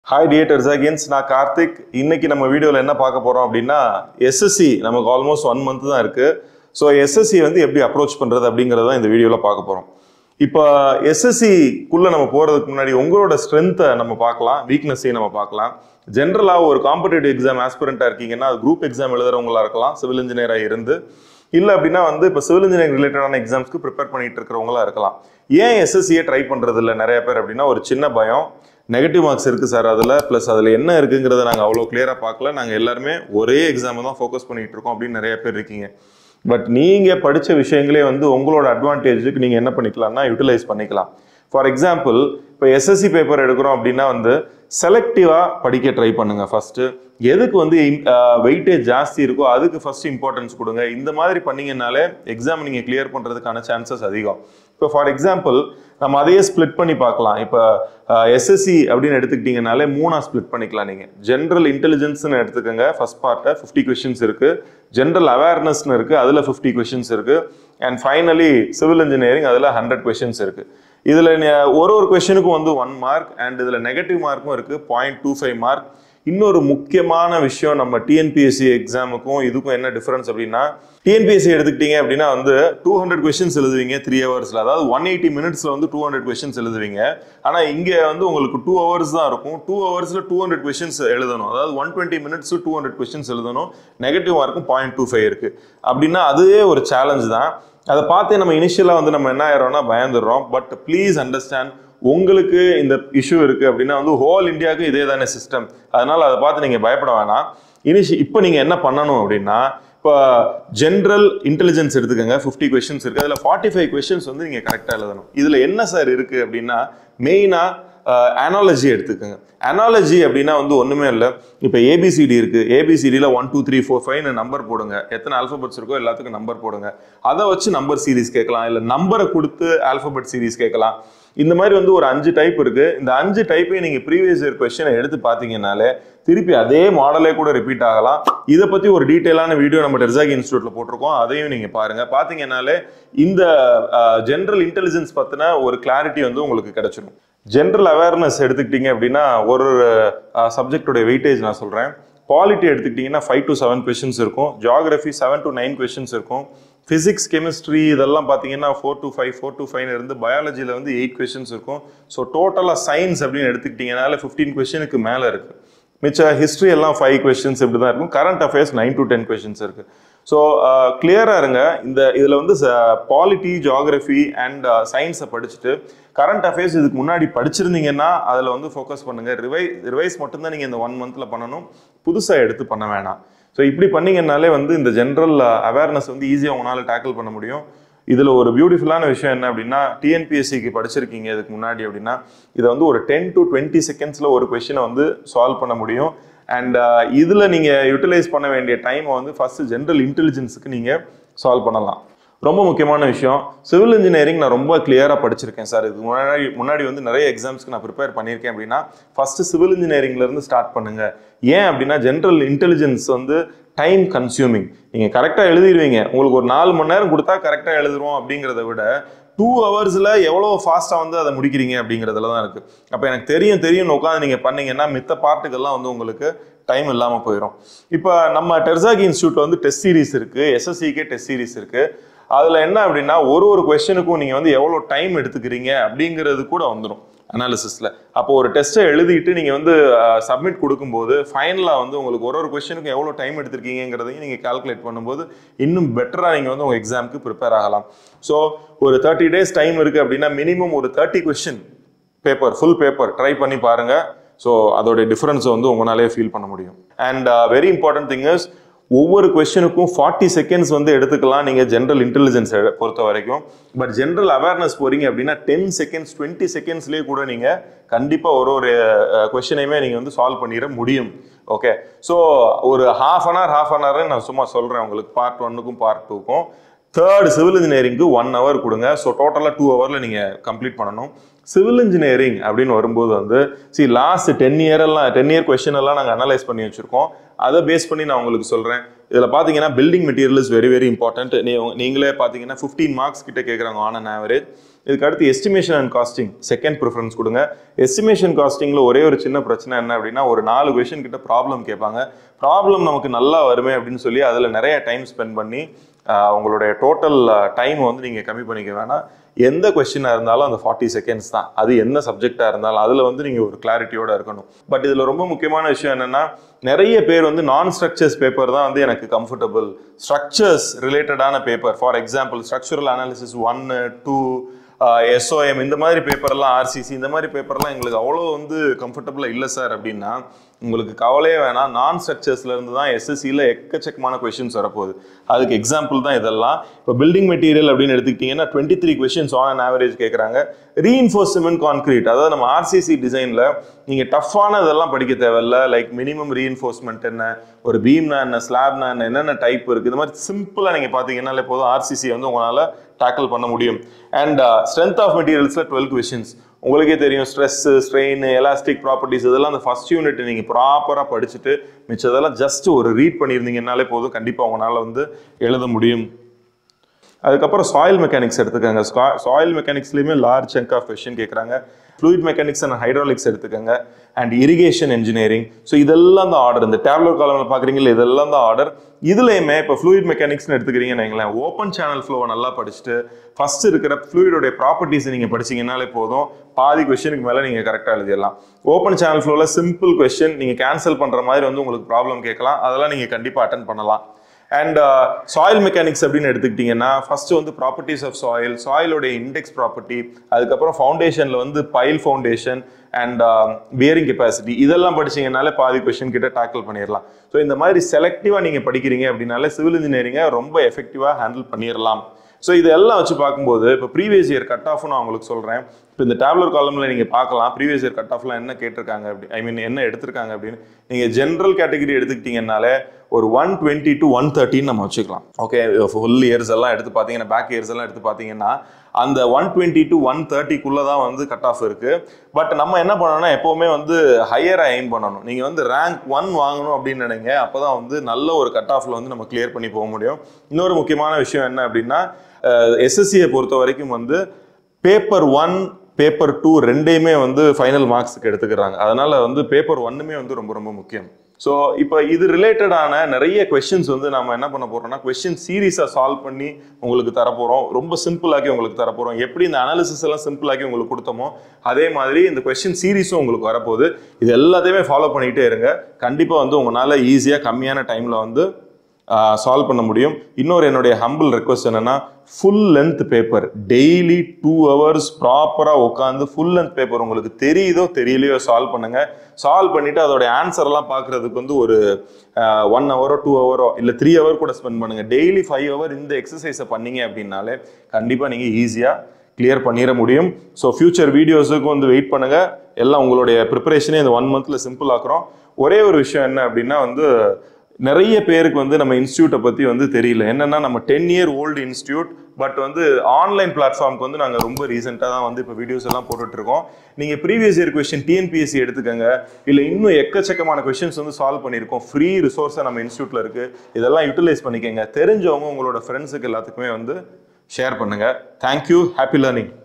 hi டியேட்டர்ஸ் against நான் கார்த்திக் இன்னைக்கு நம்ம வீடியோவில் என்ன பார்க்க போகிறோம் அப்படின்னா எஸ்எஸ்சி நமக்கு ஆல்மோஸ்ட் ஒன் மந்த் தான் இருக்குது ஸோ எஸ்எஸ்சி வந்து எப்படி அப்ரோச் பண்ணுறது அப்படிங்கிறத இந்த வீடியோவில் பார்க்க போகிறோம் இப்போ எஸ்எஸ்சிக்குள்ளே நம்ம போகிறதுக்கு முன்னாடி உங்களோட ஸ்ட்ரென்த்தை நம்ம பார்க்கலாம் வீக்னஸையும் நம்ம பார்க்கலாம் ஜென்ரலாக ஒரு காம்படிட்டிவ் எக்ஸாம் ஆஸ்பிரண்ட்டாக இருக்கீங்கன்னா அது குரூப் எக்ஸாம் எழுதுறவங்களா இருக்கலாம் சிவில் இன்ஜினியராக இருந்து இல்லை அப்படின்னா வந்து இப்போ சிவில் இன்ஜினியரிங் ரிலேட்டடான எக்ஸாம்ஸ்க்கு ப்ரிப்பேர் பண்ணிட்டு இருக்கிறவங்களா இருக்கலாம் ஏன் எஸ்எஸ்சியை ட்ரை பண்ணுறது இல்லை நிறைய பேர் அப்படின்னா ஒரு சின்ன பயம் நெகட்டிவ் மார்க்ஸ் இருக்குது சார் அதில் ப்ளஸ் அதில் என்ன இருக்குங்கிறத நாங்கள் அவ்வளோ கிளியராக பார்க்கல நாங்கள் எல்லாருமே ஒரே எக்ஸாமை தான் ஃபோக்கஸ் பண்ணிட்டு இருக்கோம் அப்படின்னு நிறைய பேர் இருக்கீங்க பட் நீங்கள் படித்த விஷயங்களே வந்து உங்களோட அட்வான்டேஜுக்கு நீங்கள் என்ன பண்ணிக்கலாம்னா யூட்டிலைஸ் பண்ணிக்கலாம் ஃபார் எக்ஸாம்பிள் இப்போ எஸ்எஸ்சி பேப்பர் எடுக்கிறோம் அப்படின்னா வந்து செலக்டிவாக படிக்க ட்ரை பண்ணுங்க ஃபர்ஸ்ட் எதுக்கு வந்து வெயிட்டேஜ் ஜாஸ்தி இருக்கோ அதுக்கு ஃபர்ஸ்ட் இம்பார்ட்டன்ஸ் கொடுங்க இந்த மாதிரி பண்ணீங்கனாலே எக்ஸாம் நீங்கள் கிளியர் பண்ணுறதுக்கான சான்சஸ் அதிகம் இப்போ ஃபார் எக்ஸாம்பிள் நம்ம அதையே ஸ்ப்ளிட் பண்ணி பார்க்கலாம் இப்போ எஸ்எஸ்சி அப்படின்னு எடுத்துக்கிட்டிங்கனாலே மூணாக ஸ்ப்ளிட் பண்ணிக்கலாம் நீங்கள் ஜென்ரல் இன்டெலிஜென்ஸ்னு எடுத்துக்கோங்க ஃபர்ஸ்ட் பார்ட்டை ஃபிஃப்டி கொஷின்ஸ் இருக்குது ஜென்ரல் அவேர்னஸ்னு இருக்குது அதில் ஃபிஃப்டி கொஷின்ஸ் இருக்குது அண்ட் ஃபைனலி சிவில் இன்ஜினியரிங் அதில் ஹண்ட்ரட் கொஷின்ஸ் இருக்குது இதில் ஒரு ஒரு கொஷனுக்கும் வந்து ஒன் மார்க் அண்ட் இதில் நெகட்டிவ் மார்க்கும் இருக்குது பாயிண்ட் டூ ஃபைவ் மார்க் இன்னொரு முக்கியமான விஷயம் நம்ம டிஎன்பிஎஸ்சி எக்ஸாமுக்கும் இதுக்கும் என்ன டிஃபரன்ஸ் அப்படின்னா டிஎன்பிஎஸ்சி எடுத்துக்கிட்டீங்க அப்படின்னா வந்து டூ ஹண்ட்ரட் கொஷின்ஸ் எழுதுவீங்க த்ரீ ஹவர்ஸில் அதாவது ஒன் எயிட்டி மினிட்ஸில் வந்து டூ ஹண்ட்ரட் கொஷின்ஸ் எழுதுவீங்க ஆனால் இங்கே வந்து உங்களுக்கு டூ ஹவர்ஸ் தான் இருக்கும் டூ ஹவர்ஸில் டூ ஹண்ட்ரட் கொஷின்ஸ் எழுதணும் அதாவது one twenty minutes two hundred questions எழுதணும் நெகட்டிவ் மார்க்கும் பாயிண்ட் டூ ஃபைவ் இருக்குது அப்படின்னா அதுவே ஒரு சேலஞ்ச் தான் அதை பார்த்தே நம்ம இனிஷியலாக வந்து நம்ம என்ன ஆயிரோம்னா பயந்துடுறோம் பட் ப்ளீஸ் அண்டர்ஸ்டாண்ட் உங்களுக்கு இந்த இஷ்யூ இருக்கு அப்படின்னா வந்து ஹோல் இந்தியாவுக்கு இதே தானே சிஸ்டம் அதனால அதை பார்த்து நீங்க பயப்பட வேணாம் இனிஷி இப்போ நீங்க என்ன பண்ணணும் அப்படின்னா இப்போ ஜென்ரல் இன்டெலிஜென்ஸ் எடுத்துக்கோங்க ஃபிஃப்டி கொஷின்ஸ் இருக்கு அதில் ஃபார்ட்டி ஃபைவ் கொஷின்ஸ் வந்து நீங்கள் கரெக்டாக எழுதணும் இதில் என்ன சார் இருக்கு அப்படின்னா மெயினாக அனாலஜி எடுத்துக்கோங்க அனாலஜி அப்படின்னா வந்து ஒன்றுமே இல்லை இப்போ ஏபிசிடி இருக்குது ஏபிசிடியில் ஒன் டூ த்ரீ ஃபோர் ஃபைவ்னு நம்பர் போடுங்க எத்தனை ஆல்ஃபபெட்ஸ் இருக்கோ எல்லாத்துக்கும் நம்பர் போடுங்க அதை வச்சு நம்பர் சீரிஸ் கேட்கலாம் இல்லை நம்பரை கொடுத்து ஆல்ஃபபெட் சீரிஸ் கேட்கலாம் இந்த மாதிரி வந்து ஒரு அஞ்சு டைப் இருக்கு இந்த அஞ்சு டைப்பையும் நீங்கள் ப்ரீவியஸ் இயர் கொஸ்டினை எடுத்து பார்த்தீங்கன்னாலே திருப்பி அதே மாடலே கூட ரிப்பீட் ஆகலாம் இதை பற்றி ஒரு டீட்டெயிலான வீடியோ நம்ம டெர்சாகி இன்ஸ்டியூட்டில் போட்டிருக்கோம் அதையும் நீங்கள் பாருங்க பார்த்தீங்கன்னாலே இந்த ஜென்ரல் இன்டெலிஜென்ஸ் பற்றின ஒரு கிளாரிட்டி வந்து உங்களுக்கு கிடைச்சிடும் ஜென்ரல் அவேர்னஸ் எடுத்துக்கிட்டீங்க அப்படின்னா ஒரு சப்ஜெக்டோட வெயிட்டேஜ் நான் சொல்கிறேன் பாலிட்டி எடுத்துக்கிட்டிங்கன்னா ஃபைவ் டு செவன் கொஷின்ஸ் இருக்கும் geography seven to nine questions இருக்கும் ஃபிசிக்ஸ் கெமிஸ்ட்ரி இதெல்லாம் பார்த்தீங்கன்னா four to five four to five இருந்து பயாலஜியில் வந்து எயிட் கொஷின்ஸ் இருக்கும் ஸோ டோட்டலாக சயின்ஸ் அப்படின்னு எடுத்துக்கிட்டிங்கனால ஃபிஃப்டீன் கொஷனுக்கு மேலே இருக்குது மிச்ச ஹிஸ்ட்ரி எல்லாம் ஃபைவ் கொஷின்ஸ் இப்படி தான் இருக்கும் current affairs nine to ten questions இருக்குது ஸோ கிளியராக இருங்க இந்த இதில் வந்து பாலிட்டி ஜியாகிரஃபி அண்ட் சயின்ஸை படிச்சுட்டு கரண்ட் அஃபேர்ஸ் இதுக்கு முன்னாடி படிச்சிருந்தீங்கன்னா அதில் வந்து ஃபோக்கஸ் பண்ணுங்கள் ரிவை ரிவைஸ் மட்டும்தான் நீங்கள் இந்த ஒன் மந்தில் பண்ணணும் புதுசாக எடுத்து பண்ண வேணாம் ஸோ இப்படி பண்ணீங்கன்னாலே வந்து இந்த ஜென்ரல் அவேர்னஸ் வந்து ஈஸியாக உங்களால் டேக்கிள் பண்ண முடியும் இதில் ஒரு பியூட்டிஃபுல்லான விஷயம் என்ன அப்படின்னா டிஎன்பிஎஸ்சிக்கு படிச்சிருக்கீங்க இதுக்கு முன்னாடி அப்படின்னா இதை வந்து ஒரு டென் டு டுவெண்ட்டி செகண்ட்ஸில் ஒரு கொஷினை வந்து சால்வ் பண்ண முடியும் அண்ட் இதில் நீங்கள் யூட்டிலைஸ் பண்ண வேண்டிய டைமை வந்து ஃபஸ்ட்டு ஜென்ரல் இன்டெலிஜென்ஸுக்கு நீங்கள் சால்வ் பண்ணலாம் ரொம்ப முக்கியமான விஷயம் சிவில் இன்ஜினியரிங் நான் ரொம்ப கிளியராக படிச்சிருக்கேன் சார் இதுக்கு முன்னாடி முன்னாடி வந்து நிறைய எக்ஸாம்ஸ்க்கு நான் ப்ரிப்பேர் பண்ணியிருக்கேன் அப்படின்னா ஃபஸ்ட்டு சிவில் இன்ஜினியரிங்லேருந்து ஸ்டார்ட் பண்ணுங்க ஏன் அப்படின்னா ஜென்ரல் இன்டெலிஜென்ஸ் வந்து டைம் கன்சியூமிங் நீங்கள் கரெக்டாக எழுதிடுவீங்க உங்களுக்கு ஒரு நாலு மணி நேரம் கொடுத்தா கரெக்டாக எழுதுறோம் அப்படிங்கிறத விட டூ ஹவர்ஸில் எவ்வளோ ஃபாஸ்ட்டாக வந்து அதை முடிக்கிறீங்க அப்படிங்கிறதுல தான் இருக்குது அப்போ எனக்கு தெரியும் தெரியும்னு உட்காந்து நீங்கள் பண்ணீங்கன்னா மித்த பார்ட்டுக்கெல்லாம் வந்து உங்களுக்கு டைம் இல்லாமல் போயிடும் இப்போ நம்ம டெர்சாகி இன்ஸ்டியூட்டில் வந்து டெஸ்ட் சீரிஸ் இருக்குது எஸ்எஸ்சிக்கே டெஸ்ட் சீரிஸ் இருக்குது அதில் என்ன அப்படின்னா ஒரு ஒரு கொஸ்டினுக்கும் நீங்கள் வந்து எவ்வளோ டைம் எடுத்துக்கிறீங்க அப்படிங்கிறது கூட வந்துடும் அனாலிசிஸில் அப்போ ஒரு டெஸ்ட்டை எழுதிட்டு நீங்கள் வந்து சப்மிட் கொடுக்கும்போது ஃபைனலாக வந்து உங்களுக்கு ஒரு ஒரு கொஸ்டினுக்கும் எவ்வளோ டைம் எடுத்திருக்கீங்கிறதையும் நீங்கள் கால்குலேட் பண்ணும்போது இன்னும் பெட்டராக நீங்கள் வந்து உங்கள் எக்ஸாமுக்கு ப்ரிப்பேர் ஆகலாம் ஸோ ஒரு தேர்ட்டி டேஸ் டைம் இருக்குது அப்படின்னா மினிமம் ஒரு thirty question paper full paper try பண்ணி பாருங்கள் ஸோ அதோடைய டிஃப்ரென்ஸை வந்து உங்களாலே ஃபீல் பண்ண முடியும் and very important thing is ஒவ்வொரு கொஸ்டினுக்கும் ஃபார்ட்டி செகண்ட்ஸ் வந்து எடுத்துக்கலாம் நீங்கள் ஜென்ரல் இன்டெலிஜென்ஸ் பொறுத்த வரைக்கும் பட் ஜென்ரல் அவேர்னஸ் போறீங்க அப்படின்னா டென் செகண்ட்ஸ் டுவெண்ட்டி செகண்ட்ஸ்லேயே கூட நீங்கள் கண்டிப்பாக ஒரு ஒரு கொஸ்டினையுமே நீங்கள் வந்து சால்வ் பண்ணிட முடியும் ஓகே ஸோ ஒரு half an hour half an hour நான் சும்மா சொல்கிறேன் உங்களுக்கு பார்ட் ஒன்னுக்கும் பார்ட் டூக்கும் தேர்ட் சிவில் இன்ஜினியரிங்க்கு ஒன் ஹவர் கொடுங்க ஸோ டோட்டலாக டூ ஹவரில் நீங்கள் கம்ப்ளீட் பண்ணணும் சிவில் இன்ஜினியரிங் அப்படின்னு வரும்போது வந்து சி லாஸ்ட் டென் இயர் எல்லாம் டென் இயர் கொஸ்டின் எல்லாம் நாங்கள் அனலைஸ் பண்ணி வச்சிருக்கோம் அதை பேஸ் பண்ணி நான் உங்களுக்கு சொல்கிறேன் இதில் பார்த்தீங்கன்னா building material is very very important நீ நீங்களே பார்த்தீங்கன்னா ஃபிஃப்டீன் மார்க்ஸ் கிட்ட கேட்குறாங்க ஆன் அன் ஆவரேஜ் இதுக்கு அடுத்து estimation and costing second preference கொடுங்க எஸ்டிமேஷன் காஸ்டிங்கில் ஒரே ஒரு சின்ன பிரச்சனை என்ன அப்படின்னா ஒரு நாலு கொஷின் கிட்ட ப்ராப்ளம் கேட்பாங்க ப்ராப்ளம் நமக்கு நல்லா வருமே அப்படின்னு சொல்லி அதில் நிறைய டைம் ஸ்பெண்ட் பண்ணி ஆஹ், உங்களுடைய டோட்டல் டைம் வந்து நீங்கள் கம்மி பண்ணிக்க வேணாம் எந்த கொஸ்டினாக இருந்தாலும் அந்த ஃபார்ட்டி செகண்ட்ஸ் தான் அது என்ன சப்ஜெக்டாக இருந்தாலும் அதில் வந்து நீங்கள் ஒரு கிளாரிட்டியோட இருக்கணும் பட் இதில் ரொம்ப முக்கியமான விஷயம் என்னென்னா நிறைய பேர் வந்து நான் ஸ்ட்ரக்சர்ஸ் பேப்பர் தான் வந்து எனக்கு கம்ஃபர்டபுள் ஸ்ட்ரக்சர்ஸ் ரிலேட்டடான paper for example structural analysis ஒன்னு டூ எஸ்ஓஎம் இந்த மாதிரி பேப்பர்லாம் ஆர்சிசி இந்த மாதிரி பேப்பர்லாம் எங்களுக்கு அவ்வளோ வந்து கம்ஃபர்டபுளாக இல்லை சார் அப்படின்னா உங்களுக்கு கவலையே வேணாம் நான் ஸ்ட்ரக்சர்ஸ்ல இருந்து தான் எஸ்எஸ்சியில் எக்கச்சக்கமான கொஷின்ஸ் வரப்போகுது அதுக்கு எக்ஸாம்பிள் தான் இதெல்லாம் இப்போ பில்டிங் மெட்டீரியல் அப்படின்னு எடுத்துக்கிட்டிங்கன்னா twenty three questions on an average கேட்குறாங்க ரீஇன்ஃபோர்ஸ் சிமெண்ட் கான்கிரீட் அதாவது நம்ம ஆர்சிசி டிசைனில் நீங்கள் டஃப்பான இதெல்லாம் படிக்க தேவையில்ல லைக் மினிமம் ரீஇன்ஃபோர்ஸ்மெண்ட் என்ன ஒரு பீம்னா என்ன ஸ்லாப்னா என்ன என்னென்ன டைப் இருக்குது இந்த மாதிரி சிம்பிளாக நீங்கள் பார்த்தீங்கன்னாலே போதும் ஆர்சிசி வந்து உங்களால் டேக்கிள் பண்ண முடியும் அண்ட் ஸ்ட்ரென்த் ஆஃப் மெட்டீரியல்ஸில் டுவெல் கொஷின்ஸ் உங்களுக்கே தெரியும் ஸ்ட்ரெஸ் ஸ்ட்ரெயின் எலாஸ்டிக் ப்ராப்பர்ட்டிஸ் இதெல்லாம் அந்த ஃபர்ஸ்ட் யூனிட் நீங்கள் ப்ராப்பராக படிச்சுட்டு மிச்சதெல்லாம் ஜஸ்ட் ஒரு ரீட் பண்ணியிருந்தீங்கன்னாலே போதும் கண்டிப்பாக உங்களால் வந்து எழுத முடியும் அதுக்கப்புறம் சாயில் மெக்கானிக்ஸ் எடுத்துக்கோங்க சாயில் மெக்கானிக்ஸ்லையுமே லார்ஜ் சங்க் ஆஃப் கொஷின் கேட்குறாங்க ஃப்ளூயிட் மெக்கானிக்ஸ் அண்ட் ஹைட்ராலிக்ஸ் எடுத்துக்கோங்க அண்ட் இரிகேஷன் இன்ஜினியரிங் ஸோ இதெல்லாம் தான் ஆர்டர் இந்த டேப்லெட் காலமில் பார்க்குறீங்களா இதெல்லாம் தான் ஆர்டர் இதுலையுமே இப்போ ஃப்ளூயிட் மெக்கானிக்ஸ்னு எடுத்துக்கிறீங்கன்னு வைங்களேன் ஓப்பன் சேனல் ஃப்ளோவை நல்லா படிச்சுட்டு ஃபர்ஸ்ட் இருக்கிற ஃப்ளூயிடோடைய ப்ராப்பர்ட்டிஸ் நீங்கள் படிச்சீங்கன்னாலே போதும் பாதி கொஸ்டினுக்கு மேலே நீங்கள் கரெக்டாக எழுதிடலாம் ஓப்பன் சேனல் ஃப்ளோவில் சிம்பிள் கொஸ்டின் நீங்கள் கேன்சல் பண்ணுற மாதிரி வந்து உங்களுக்கு ப்ராப்ளம் கேட்கலாம் அதெல்லாம் நீங்கள் கண்டிப்பாக அட்டன் பண்ணலாம் அண்ட் சாயில் மெக்கானிக்ஸ் அப்படின்னு எடுத்துக்கிட்டிங்கன்னா ஃபர்ஸ்ட் வந்து ப்ராப்பர்ட்டிஸ் ஆஃப் சாயில் சாயிலோடைய இண்டெக்ஸ் ப்ராப்பர்ட்டி அதுக்கப்புறம் ஃபவுண்டேஷனில் வந்து pile foundation and bearing capacity இதெல்லாம் படிச்சீங்கனாலே பாதி கொஸ்டின் கிட்ட டேக்கிள் பண்ணிடலாம் ஸோ இந்த மாதிரி செலக்டிவாக நீங்கள் படிக்கிறீங்க அப்படின்னாலே சிவில் இன்ஜினியரிங்கை ரொம்ப எஃபெக்டிவாக ஹேண்டில் பண்ணிடலாம் ஸோ இதெல்லாம் வச்சு பார்க்கும்போது இப்போ ப்ரீவியஸ் இயர் கட் ஆஃப் நான் உங்களுக்கு சொல்கிறேன் இப்போ இந்த டேப்லர் காலமில் நீங்கள் பார்க்கலாம் ப்ரீவியஸ் இயர் கட் ஆஃப்லாம் என்ன கேட்டிருக்காங்க அப்படி ஐ மீன் என்ன எடுத்திருக்காங்க அப்படின்னு நீங்கள் ஜென்ரல் கேட்டகரி எடுத்துக்கிட்டீங்கன்னாலே ஒரு ஒன் டுவெண்ட்டி டு ஒன் தேர்ட்டின்னு நம்ம வச்சுக்கலாம் ஓகே ஃபுல் இயர்ஸ் எல்லாம் எடுத்து பார்த்தீங்கன்னா பேக் இயர்ஸ் எல்லாம் எடுத்து பார்த்தீங்கன்னா அந்த ஒன் டுவெண்ட்டி டு ஒன் தேர்ட்டிக்குள்ளே தான் வந்து கட் ஆஃப் இருக்குது பட் நம்ம என்ன பண்ணணும்னா எப்போவுமே வந்து ஹையராக எய்ம் பண்ணணும் நீங்கள் வந்து ரேங்க் ஒன் வாங்கணும் அப்படின்னு நினைங்க அப்போ தான் வந்து நல்ல ஒரு கட் ஆஃபில் வந்து நம்ம கிளியர் பண்ணி போக முடியும் இன்னொரு முக்கியமான விஷயம் என்ன அப்படின்னா எஸ்எஸ்சியை பொறுத்த வரைக்கும் வந்து பேப்பர் ஒன் பேப்பர் டூ ரெண்டையுமே வந்து ஃபைனல் மார்க்ஸுக்கு எடுத்துக்கிறாங்க அதனால வந்து பேப்பர் ஒன்னுமே வந்து ரொம்ப ரொம்ப முக்கியம் ஸோ இப்போ இது ரிலேட்டடான நிறைய கொஸ்டின்ஸ் வந்து நம்ம என்ன பண்ண போறோம்னா கொஸ்டின் சீரீஸாக சால்வ் பண்ணி உங்களுக்கு தரப்போகிறோம் ரொம்ப சிம்பிளாக்கி உங்களுக்கு தரப்போகிறோம் எப்படி இந்த அனாலிசிஸ் எல்லாம் சிம்பிளாக்கி உங்களுக்கு கொடுத்தோமோ அதே மாதிரி இந்த கொஸ்டின் சீரீஸும் உங்களுக்கு வரப்போகுது இது எல்லாத்தையுமே ஃபாலோ பண்ணிகிட்டே இருங்க கண்டிப்பாக வந்து உங்களால் ஈஸியாக கம்மியான டைமில் வந்து சால்வ் பண்ண முடியும் இன்னொரு என்னுடைய ஹம்பிள் ரெக்வஸ்ட் என்னன்னா full length paper daily two hours ப்ராப்பராக உட்காந்து ஃபுல் லென்த் பேப்பர் உங்களுக்கு தெரியுதோ தெரியலையோ சால்வ் பண்ணுங்க சால்வ் பண்ணிட்டு அதோட ஆன்சர்லாம் பார்க்கறதுக்கு வந்து ஒரு ஒன் ஹவரோ டூ ஹவரோ இல்லை த்ரீ ஹவர் கூட ஸ்பெண்ட் பண்ணுங்க டெய்லி ஃபைவ் ஹவர் இந்த எக்ஸசைஸை பண்ணீங்க அப்படின்னாலே கண்டிப்பாக நீங்கள் ஈஸியாக கிளியர் பண்ணிட முடியும் ஸோ ஃபியூச்சர் வீடியோஸுக்கு வந்து வெயிட் பண்ணுங்க எல்லாம் உங்களுடைய ப்ரிப்பரேஷனே இந்த ஒன் மந்த்ல சிம்பிள் ஆக்குறோம் ஒரே ஒரு விஷயம் என்ன அப்படின்னா வந்து நிறைய பேருக்கு வந்து நம்ம இன்ஸ்டியூட்டை பற்றி வந்து தெரியல என்னன்னா நம்ம ten year old institute but வந்து ஆன்லைன் பிளாட்ஃபார்ம்க்கு வந்து நாங்கள் ரொம்ப ரீசெண்டாக தான் வந்து இப்போ வீடியோஸ் எல்லாம் போட்டுட்டு இருக்கோம் நீங்கள் ப்ரீவியஸ் இயர் கொஸ்டின் டிஎன்பிஎஸ்சி எடுத்துக்கங்க இல்லை இன்னும் எக்கச்சக்கமான கொஸ்டின்ஸ் வந்து சால்வ் பண்ணியிருக்கோம் ஃப்ரீ ரிசோர்ஸாக நம்ம இன்ஸ்டியூட்டில் இருக்குது இதெல்லாம் யூட்டிலைஸ் பண்ணிக்கங்க தெரிஞ்சவங்க உங்களோட ஃப்ரெண்ட்ஸுக்கு எல்லாத்துக்குமே வந்து ஷேர் பண்ணுங்கள் தேங்க்யூ ஹாப்பி லேர்னிங்